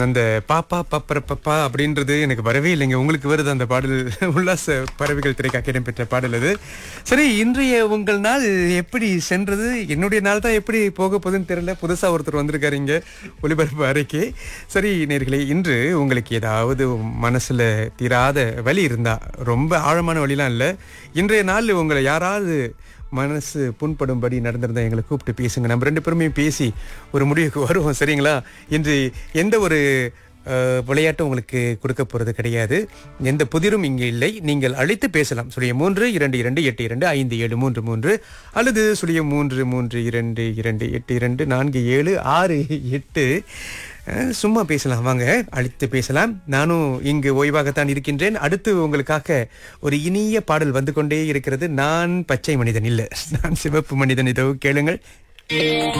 அந்த பாப்பா பப்பர பப்பா அப்படின்றது எனக்கு வரவே இல்லைங்க உங்களுக்கு வருது அந்த பாடல் உல்லாச பறவைகள் திரைக்காக இடம்பெற்ற பாடல் அது சரி இன்றைய உங்கள் நாள் எப்படி சென்றது என்னுடைய நாள் தான் எப்படி போக போகுதுன்னு தெரியல புதுசா ஒருத்தர் வந்திருக்காரு இங்க ஒளிபரப்பு அறைக்கு சரி நேர்களே இன்று உங்களுக்கு ஏதாவது மனசுல தீராத வலி இருந்தா ரொம்ப ஆழமான வழிலாம் இல்லை இன்றைய நாள் உங்களை யாராவது மனசு புண்படும்படி நடந்திருந்தா எங்களை கூப்பிட்டு பேசுங்க நம்ம ரெண்டு பேருமே பேசி ஒரு முடிவுக்கு வருவோம் சரிங்களா இன்று எந்த ஒரு அஹ், விளையாட்டும் உங்களுக்கு கொடுக்க போறது கிடையாது எந்த புதிரும் இங்கே இல்லை நீங்கள் அழைத்து பேசலாம் சுழிய மூன்று இரண்டு இரண்டு எட்டு இரண்டு ஐந்து ஏழு மூன்று மூன்று அல்லது சுழிய மூன்று மூன்று இரண்டு இரண்டு எட்டு இரண்டு நான்கு ஏழு ஆறு எட்டு அஹ், சும்மா பேசலாம் வாங்க அழைத்து பேசலாம் நானும் இங்கு ஓய்வாகத்தான் இருக்கின்றேன் அடுத்து உங்களுக்காக ஒரு இனிய பாடல் வந்து கொண்டே இருக்கிறது நான் பச்சை மனிதன் இல்லை நான் சிவப்பு மனிதன் இதோ கேளுங்கள்